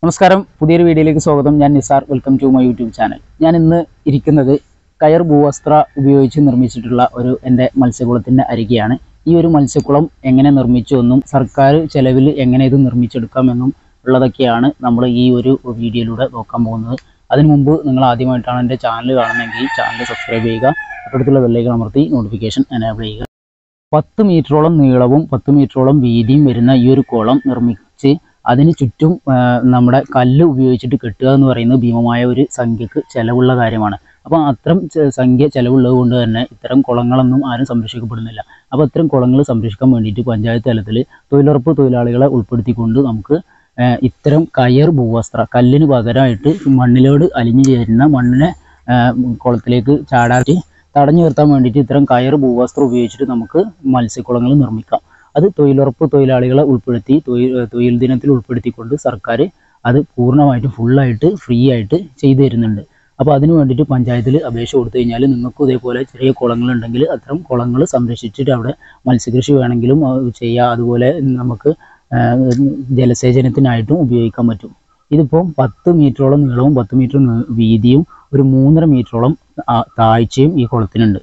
നമസ്കാരം പുതിയൊരു വീഡിയോയിലേക്ക് സ്വാഗതം ഞാൻ Nisar welcome to my YouTube channel ഞാൻ ഇന്ന് ഇരിക്കുന്നത് കയർ ഭൂവസ്ത്ര ഉപയോഗിച്ച് നിർമ്മിച്ചിട്ടുള്ള ഒരു എൻ്റെ മത്സ്യക്കുളത്തിൻ്റെ അരികെയാണ് ഈ ഒരു മത്സ്യക്കുളം എങ്ങനെ നിർമ്മിച്ചു എന്നും സർക്കാർ ചെലവിൽ എങ്ങനെ ഇത് നിർമ്മിച്ചെടുക്കാമെന്നും ഉള്ളതൊക്കെയാണ് നമ്മൾ ഈ ഒരു വീഡിയോയിലൂടെ നോക്കാൻ പോകുന്നത് അതിനു മുമ്പ് നിങ്ങൾ ആദ്യമായിട്ടാണ് എൻ്റെ ചാനൽ കാണുന്നതെങ്കിൽ ചാനൽ സബ്സ്ക്രൈബ് ചെയ്യുക തൊട്ടടുത്തുള്ള ബെല്ലൈക്കൺ അമർത്തി നോട്ടിഫിക്കേഷൻ എനേബിൾ ചെയ്യുക പത്ത് മീറ്ററോളം നീളവും പത്ത് മീറ്ററോളം വീതിയും വരുന്ന ഈ ഒരു കുളം നിർമ്മിച്ച് അതിന് ചുറ്റും ആ, നമ്മുടെ കല്ല് ഉപയോഗിച്ചിട്ട് കെട്ടുക എന്ന് പറയുന്നത് ഭീമമായ ഒരു സംഖ്യക്ക് ചിലവുള്ള കാര്യമാണ് അപ്പോൾ അത്തരം ചെ- സംഖ്യ ചിലവുള്ളത് കൊണ്ട് തന്നെ ഇത്തരം കുളങ്ങളൊന്നും ആരും സംരക്ഷിക്കപ്പെടുന്നില്ല അപ്പോൾ ഇത്തരം കുളങ്ങൾ സംരക്ഷിക്കാൻ വേണ്ടിയിട്ട് പഞ്ചായത്ത് തലത്തിൽ തൊഴിലുറപ്പ് തൊഴിലാളികളെ ഉൾപ്പെടുത്തിക്കൊണ്ട് നമുക്ക് ആ, ഇത്തരം കയർ ഭൂവസ്ത്ര കല്ലിന് പകരമായിട്ട് മണ്ണിലോട് അലിഞ്ഞു ചേരുന്ന മണ്ണിനെ ആ, കുളത്തിലേക്ക് ചാടാറ്റി തടഞ്ഞു നിർത്താൻ വേണ്ടിയിട്ട് ഇത്തരം കയർ ഭൂവസ്ത്രം ഉപയോഗിച്ചിട്ട് നമുക്ക് മത്സ്യക്കുളങ്ങൾ നിർമ്മിക്കാം അത് തൊഴിലുറപ്പ് തൊഴിലാളികളെ ഉൾപ്പെടുത്തി തൊഴിൽ തൊഴിൽ ദിനത്തിൽ ഉൾപ്പെടുത്തിക്കൊണ്ട് സർക്കാർ അത് പൂർണ്ണമായിട്ടും ഫുള്ളായിട്ട് ഫ്രീ ആയിട്ട് ചെയ്തു തരുന്നുണ്ട് അപ്പോൾ അതിന് വേണ്ടിയിട്ട് പഞ്ചായത്തിൽ അപേക്ഷ കൊടുത്തു കഴിഞ്ഞാൽ നിങ്ങൾക്കും ഇതേപോലെ ചെറിയ കുളങ്ങളുണ്ടെങ്കിൽ അത്തരം കുളങ്ങൾ സംരക്ഷിച്ചിട്ട് അവിടെ മത്സ്യകൃഷി വേണമെങ്കിലും അത് ചെയ്യാം അതുപോലെ നമുക്ക് ആ, ജലസേചനത്തിനായിട്ടും ഉപയോഗിക്കാൻ പറ്റും ഇതിപ്പോൾ പത്ത് മീറ്ററോളം നീളവും പത്ത് മീറ്റർ നീ- വീതിയും ഒരു മൂന്നര മീറ്ററോളം ആ- താഴ്ചയും ഈ കുളത്തിനുണ്ട്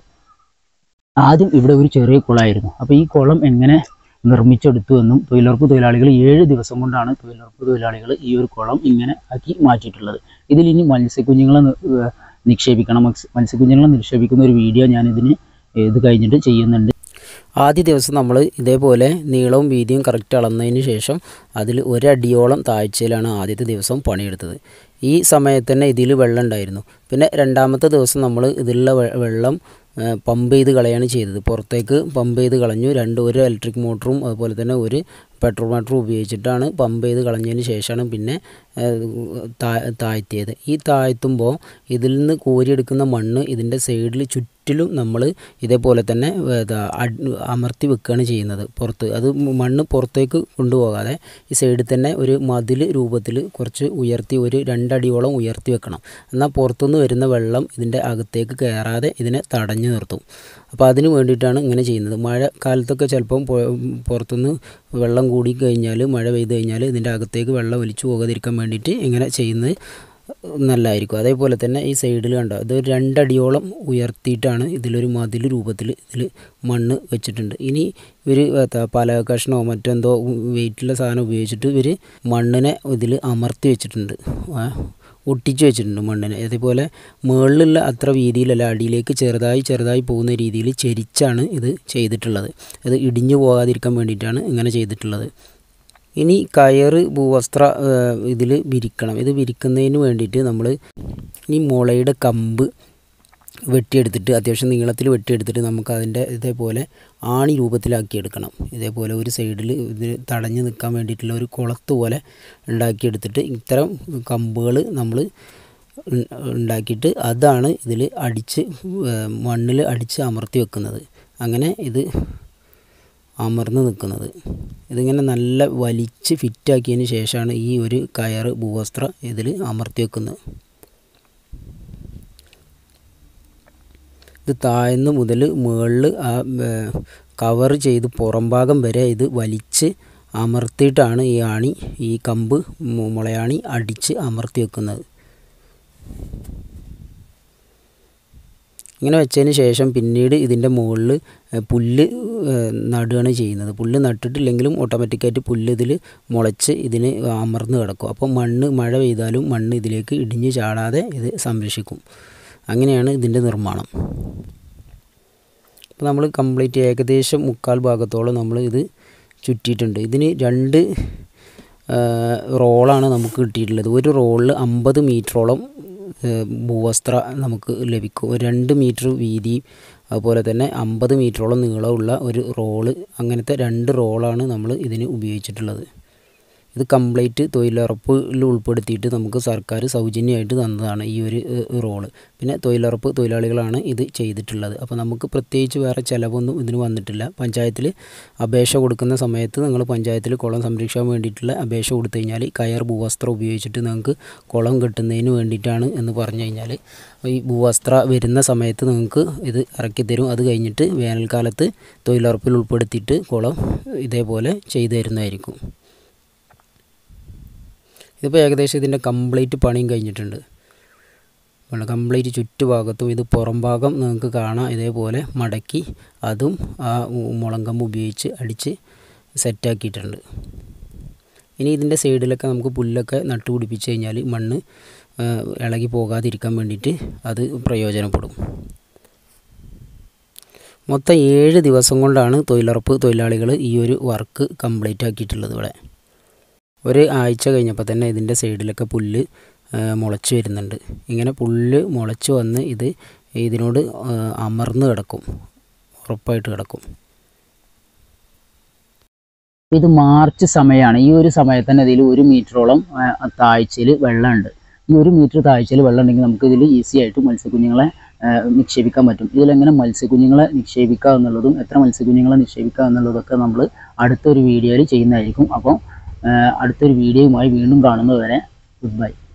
ആദ്യം ഇവിടെ ഒരു ചെറിയ കുളമായിരുന്നു അപ്പോൾ ഈ കുളം എങ്ങനെ നിർമ്മിച്ചെടുത്തു എന്നും തൊഴിലുറപ്പ് തൊഴിലാളികൾ ഏഴ് ദിവസം കൊണ്ടാണ് തൊഴിലുറപ്പ് തൊഴിലാളികൾ ഈ ഒരു കുളം ഇങ്ങനെ ആക്കി മാറ്റിയിട്ടുള്ളത് ഇതിൽ ഇനി മത്സ്യക്കുഞ്ഞുങ്ങളെ നി- ഏർ നിക്ഷേപിക്കണം മത്സ്യ മത്സ്യക്കുഞ്ഞുങ്ങളെ നിക്ഷേപിക്കുന്ന ഒരു വീഡിയോ ഞാൻ ഇതിന് ഇത് കഴിഞ്ഞിട്ട് ചെയ്യുന്നുണ്ട് ആദ്യ ദിവസം നമ്മൾ ഇതേപോലെ നീളവും വീതിയും കറക്റ്റ് അളന്നതിന് ശേഷം അതിൽ ഒരടിയോളം താഴ്ചയിലാണ് ആദ്യത്തെ ദിവസം പണിയെടുത്തത് ഈ സമയത്ത് തന്നെ ഇതിൽ വെള്ളം ഉണ്ടായിരുന്നു പിന്നെ രണ്ടാമത്തെ ദിവസം നമ്മൾ ഇതിലുള്ള വെ- വെള്ളം ആ, പമ്പ് ചെയ്ത് കളയാണ് ചെയ്തത് പുറത്തേക്ക് പമ്പ് ചെയ്ത് കളഞ്ഞു രണ്ട് ഒരു ഇലക്ട്രിക് മോട്ടറും അതുപോലെ തന്നെ ഒരു പെട്രോൾ മോട്ടറും ഉപയോഗിച്ചിട്ടാണ് പമ്പ് ചെയ്ത് കളഞ്ഞതിന് ശേഷമാണ് പിന്നെ ആ, താ- താഴ്ത്തിയത് ഈ താഴ്ത്തുമ്പോൾ ഇതിൽ നിന്ന് കോരിയെടുക്കുന്ന മണ്ണ് ഇതിൻ്റെ സൈഡിൽ ചുറ്റിലും നമ്മൾ ഇതേപോലെ തന്നെ ഏതാ അഡ്- അമർത്തി വെക്കുകയാണ് ചെയ്യുന്നത് പുറത്ത് അത് മണ്ണ് പുറത്തേക്ക് കൊണ്ടുപോകാതെ ഈ സൈഡിൽ തന്നെ ഒരു മതിൽ രൂപത്തിൽ കുറച്ച് ഉയർത്തി ഒരു രണ്ടടിയോളം ഉയർത്തി വെക്കണം എന്നാൽ പുറത്തുനിന്ന് വരുന്ന വെള്ളം ഇതിൻ്റെ അകത്തേക്ക് കയറാതെ ഇതിനെ തടഞ്ഞു നിർത്തും അപ്പോൾ അതിന് വേണ്ടിയിട്ടാണ് ഇങ്ങനെ ചെയ്യുന്നത് മഴ കാലത്തൊക്കെ ചിലപ്പം പൊ- പുറത്തുനിന്ന് വെള്ളം കൂടി കഴിഞ്ഞാൽ മഴ പെയ്ത് കഴിഞ്ഞാൽ ഇതിൻ്റെ അകത്തേക്ക് വെള്ളം ഒലിച്ചു പോകാതിരിക്കാൻ വേണ്ടിയിട്ട് ഇങ്ങനെ ചെയ്യുന്നത് നല്ലതായിരിക്കും അതേപോലെ തന്നെ ഈ സൈഡിൽ കണ്ടോ ഇത് രണ്ടടിയോളം ഉയർത്തിയിട്ടാണ് ഇതിലൊരു മതിൽ രൂപത്തിൽ ഇതിൽ മണ്ണ് വെച്ചിട്ടുണ്ട് ഇനി ഇവർ പല കഷ്ണമോ മറ്റെന്തോ വെയിറ്റുള്ള സാധനം ഉപയോഗിച്ചിട്ട് ഇവർ മണ്ണിനെ ഇതിൽ അമർത്തി വെച്ചിട്ടുണ്ട് ആ, ഒട്ടിച്ച് വെച്ചിട്ടുണ്ട് മണ്ണിനെ അതേപോലെ മുകളിലുള്ള അത്ര വീതിയിലല്ല അടിയിലേക്ക് ചെറുതായി ചെറുതായി പോകുന്ന രീതിയിൽ ചെരിച്ചാണ് ഇത് ചെയ്തിട്ടുള്ളത് ഇത് ഇടിഞ്ഞു പോകാതിരിക്കാൻ വേണ്ടിയിട്ടാണ് ഇങ്ങനെ ചെയ്തിട്ടുള്ളത് ഇനി കയറ് ഭൂവസ്ത്ര ഇതിൽ വിരിക്കണം ഇത് വിരിക്കുന്നതിന് വേണ്ടിയിട്ട് നമ്മൾ ഈ മുളയുടെ കമ്പ് വെട്ടിയെടുത്തിട്ട് അത്യാവശ്യം നീളത്തിൽ വെട്ടിയെടുത്തിട്ട് നമുക്ക് അതിൻ്റെ ഇതേപോലെ ആണി രൂപത്തിലാക്കി എടുക്കണം ഇതേപോലെ ഒരു സൈഡിൽ ഇത് തടഞ്ഞു നിൽക്കാൻ വേണ്ടിയിട്ടുള്ള ഒരു കുളത്ത് പോലെ ഉണ്ടാക്കിയെടുത്തിട്ട് ഇത്തരം കമ്പുകൾ നമ്മൾ ഉണ്ടാക്കിയിട്ട് അതാണ് ഇതിൽ അടിച്ച് മണ്ണിൽ അടിച്ച് അമർത്തി വെക്കുന്നത് അങ്ങനെ ഇത് അമർന്ന് നിൽക്കുന്നത് ഇതിങ്ങനെ നല്ല വലിച്ച് ഫിറ്റാക്കിയതിന് ശേഷമാണ് ഈ ഒരു കയറ് ഭൂവസ്ത്ര ഇതിൽ അമർത്തി വെക്കുന്നത് ഇത് താഴ്ന്ന് മുതൽ മുകളിൽ ആ കവർ ചെയ്ത് പുറം ഭാഗം വരെ ഇത് വലിച്ച് അമർത്തിയിട്ടാണ് ഈ ആണി ഈ കമ്പ് മു- മുളയാണി അടിച്ച് അമർത്തി വെക്കുന്നത് ഇങ്ങനെ വെച്ചതിന് ശേഷം പിന്നീട് ഇതിൻ്റെ മുകളിൽ പുല്ല് ഏഹ്, നടുകയാണ് ചെയ്യുന്നത് പുല്ല് നട്ടിട്ടില്ലെങ്കിലും ഓട്ടോമാറ്റിക്കായിട്ട് പുല്ല് ഇതിൽ മുളച്ച് ഇതിന് അമർന്ന് കിടക്കും അപ്പോൾ മണ്ണ് മഴ പെയ്താലും മണ്ണ് ഇതിലേക്ക് ഇടിഞ്ഞ് ചാടാതെ ഇത് സംരക്ഷിക്കും അങ്ങനെയാണ് ഇതിൻ്റെ നിർമ്മാണം അപ്പോൾ നമ്മൾ കംപ്ലീറ്റ് ഏകദേശം മുക്കാൽ ഭാഗത്തോളം നമ്മൾ ഇത് ചുറ്റിയിട്ടുണ്ട് ഇതിന് രണ്ട് ആ, റോളാണ് നമുക്ക് കിട്ടിയിട്ടുള്ളത് ഒരു റോളിൽ അമ്പത് മീറ്ററോളം ഏഹ്, ഭൂവസ്ത്ര നമുക്ക് ലഭിക്കും ഒരു രണ്ട് മീറ്റർ വീതി അതുപോലെ തന്നെ അമ്പത് മീറ്ററോളം നീളമുള്ള ഒരു റോള് അങ്ങനത്തെ രണ്ട് റോളാണ് നമ്മൾ ഇതിന് ഉപയോഗിച്ചിട്ടുള്ളത് ഇത് കംപ്ലീറ്റ് തൊഴിലുറപ്പിൽ ഉൾപ്പെടുത്തിയിട്ട് നമുക്ക് സർക്കാർ സൗജന്യമായിട്ട് തന്നതാണ് ഈ ഒരു ഏഹ്, റോള് പിന്നെ തൊഴിലുറപ്പ് തൊഴിലാളികളാണ് ഇത് ചെയ്തിട്ടുള്ളത് അപ്പോൾ നമുക്ക് പ്രത്യേകിച്ച് വേറെ ചിലവൊന്നും ഇതിന് വന്നിട്ടില്ല പഞ്ചായത്തിൽ അപേക്ഷ കൊടുക്കുന്ന സമയത്ത് നിങ്ങൾ പഞ്ചായത്തിൽ കുളം സംരക്ഷിക്കാൻ വേണ്ടിയിട്ടുള്ള അപേക്ഷ കൊടുത്തു കഴിഞ്ഞാൽ കയർ ഭൂവസ്ത്രം ഉപയോഗിച്ചിട്ട് നിങ്ങൾക്ക് കുളം കെട്ടുന്നതിന് വേണ്ടിയിട്ടാണ് എന്ന് പറഞ്ഞു കഴിഞ്ഞാൽ ഈ ഭൂവസ്ത്ര വരുന്ന സമയത്ത് നിങ്ങൾക്ക് ഇത് ഇറക്കി തരും അത് കഴിഞ്ഞിട്ട് വേനൽക്കാലത്ത് തൊഴിലുറപ്പിൽ ഉൾപ്പെടുത്തിയിട്ട് കുളം ഇതേപോലെ ചെയ്തു തരുന്നതായിരിക്കും ഇതിപ്പോൾ ഏകദേശം ഇതിൻ്റെ കംപ്ലീറ്റ് പണിയും കഴിഞ്ഞിട്ടുണ്ട് വെള്ളം കംപ്ലീറ്റ് ചുറ്റുഭാഗത്തും ഇത് പുറം ഭാഗം നിങ്ങൾക്ക് കാണാം ഇതേപോലെ മടക്കി അതും ആ മുളങ്കമ്പ് ഉപയോഗിച്ച് അടിച്ച് സെറ്റാക്കിയിട്ടുണ്ട് ഇനി ഇതിൻ്റെ സൈഡിലൊക്കെ നമുക്ക് പുല്ലൊക്കെ നട്ടുപിടിപ്പിച്ച് കഴിഞ്ഞാൽ മണ്ണ് ആ, ഇളകി പോകാതിരിക്കാൻ വേണ്ടിയിട്ട് അത് പ്രയോജനപ്പെടും മൊത്തം ഏഴ് ദിവസം കൊണ്ടാണ് തൊഴിലുറപ്പ് തൊഴിലാളികൾ ഈ ഒരു വർക്ക് കംപ്ലീറ്റ് ആക്കിയിട്ടുള്ളത് ഇവിടെ ഒരു ആഴ്ച കഴിഞ്ഞപ്പോൾ തന്നെ ഇതിൻ്റെ സൈഡിലൊക്കെ പുല്ല് ആ, മുളച്ച് വരുന്നുണ്ട് ഇങ്ങനെ പുല്ല് മുളച്ച് വന്ന് ഇത് ഇതിനോട് ആ, അമർന്ന് കിടക്കും ഉറപ്പായിട്ട് കിടക്കും ഇത് മാർച്ച് സമയമാണ് ഈ ഒരു സമയത്ത് തന്നെ ഇതിൽ ഒരു മീറ്ററോളം താഴ്ചയിൽ വെള്ളമുണ്ട് ഈ ഒരു മീറ്റർ താഴ്ചയിൽ വെള്ളം ഉണ്ടെങ്കിൽ നമുക്ക് ഇതിൽ ഈസി ആയിട്ട് മത്സ്യക്കുഞ്ഞുങ്ങളെ ആ, നിക്ഷേപിക്കാൻ പറ്റും ഇതിലെങ്ങനെ മത്സ്യക്കുഞ്ഞുങ്ങളെ നിക്ഷേപിക്കുക എന്നുള്ളതും എത്ര മത്സ്യക്കുഞ്ഞുങ്ങളെ നിക്ഷേപിക്കുക എന്നുള്ളതൊക്കെ നമ്മൾ അടുത്തൊരു വീഡിയോയിൽ ചെയ്യുന്നതായിരിക്കും അപ്പോൾ ആ, അടുത്തൊരു വീഡിയോയുമായി വീണ്ടും കാണുന്നതുവരെ ഗുഡ് ബൈ